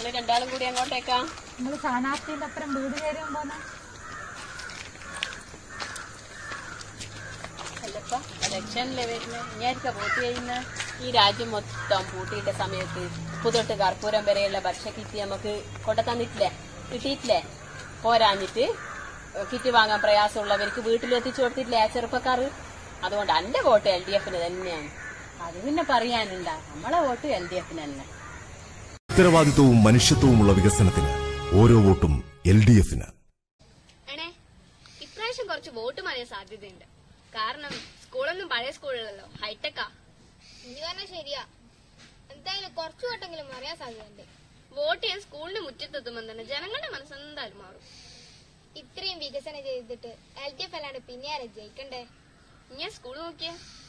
നിങ്ങൾ രണ്ടാളും കൂടി അങ്ങോട്ടേക്കാ നമ്മള് സ്ഥാനാർത്ഥിന്റെ അപ്പുറം വീട് കയറും പോന്ന അല്ലപ്പ ഇലക്ഷനിലെ വരുന്ന ഇങ്ങനെയൊക്കെ വോട്ട് ചെയ്യുന്ന ഈ രാജ്യം മൊത്തം പൂട്ടിയിട്ട സമയത്ത് പുതൊട്ട് കർപ്പൂരം വരെയുള്ള ഭക്ഷ്യക്കിറ്റ് നമുക്ക് കൊണ്ടു തന്നിട്ടില്ലേ കിട്ടിയിട്ടില്ലേ പോരാഞ്ഞിട്ട് കിറ്റ് വാങ്ങാൻ പ്രയാസമുള്ളവർക്ക് വീട്ടിൽ എത്തിച്ചു കൊടുത്തിട്ടില്ലേ ആ ചെറുപ്പക്കാർ അതുകൊണ്ട് എന്റെ വോട്ട് എൽ ഡി എഫിന് തന്നെയാണ് അത് പിന്നെ പറയാനുണ്ട നമ്മളെ വോട്ട് എൽ ഡി എഫിന് തന്നെ ഉത്തരവാദിത്വവും മനുഷ്യത്വവുമുള്ള വികസനത്തിന് ഓരോ വോട്ടും എൽ ഡി എഫിന് എണേ ഇപ്രാവശ്യം കുറച്ച് വോട്ട് മറിയാൻ സാധ്യതയുണ്ട് കാരണം സ്കൂളൊന്നും പഴയ സ്കൂളിലല്ലോ ഹൈടെക്കാ നീ പറഞ്ഞ ശരിയാ എന്തായാലും കുറച്ചു വട്ടെങ്കിലും അറിയാൻ സാധ്യതയുണ്ട് വോട്ട് ചെയ്യാൻ സ്കൂളിന് മുറ്റത്തെത്തുമ്പോൾ തന്നെ ജനങ്ങളുടെ മനസ്സ് എന്തായാലും മാറും ഇത്രയും വികസനം ചെയ്തിട്ട് എൽ ഡി എഫ് അല്ലാണ്ട് പിന്നെ ആരാ ജയിക്കണ്ടേ ഞാൻ സ്കൂൾ നോക്കിയേ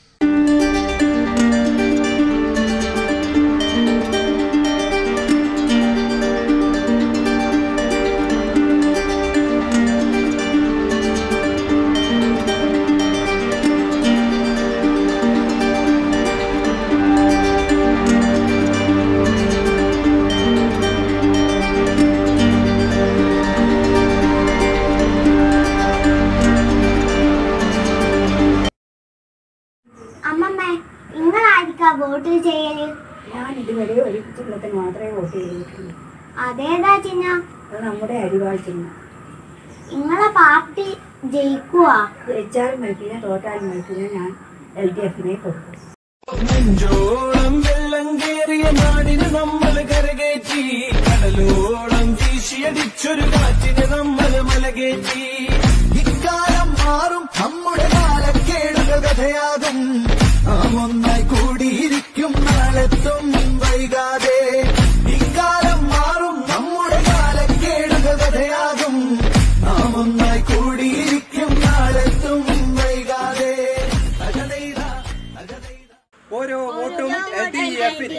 അമ്മമ്മ നിങ്ങളായിരിക്കാ വോട്ട് ചെയ്യല് ഞാൻ ഇതുവരെ ഒരു ചിഹ്നത്തിന് മാത്രമേ വോട്ട് ചെയ്തിട്ടുള്ളൂ അതേതാ ചിഹ്ന അത് നമ്മുടെ അരിവാൾ ചിഹ്നം നിങ്ങളെ പാർട്ടി ജയിക്കുവാ ജയിച്ചാലും മരിക്കില്ല തോറ്റാലും മരിക്കില്ല ഞാൻ എൽ ഡി എഫിനെ കൊടുക്കും നെഞ്ചോളം വെള്ളം കേറിയ നാടിന് നമ്മൾ കരകയറ്റി കടലോളം വീശിയടിച്ചൊരു കാറ്റിന് നമ്മൾ മലകേറ്റി ഇക്കാലം മാറും നമ്മുടെ കാലക്കേടുകൾ കഥയാകും നാം ഒന്നായി കൂടിയിരിക്കും നാളെത്തും വൈകാതെ ഇക്കാലം മാറും നമ്മുടെ കാലക്കേടുകൾ കഥയാകും നാം ഒന്നായി കൂടിയിരിക്കും നാളെത്തും വൈകാതെ അകതൈത അകതൈത ഓരോ വോട്ടും എൽ ഡി എഫിന്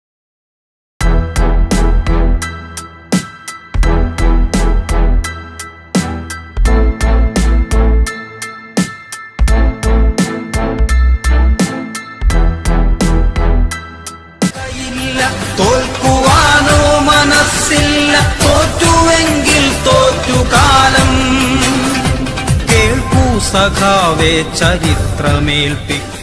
കയ്യില്ല തോൽക്കുവാനോ മനസ്സില്ല തോറ്റുവെങ്കിൽ തോറ്റു കാലം കേൾക്കൂ സഖാവേ ചരിത്രമേൽപ്പിക്കും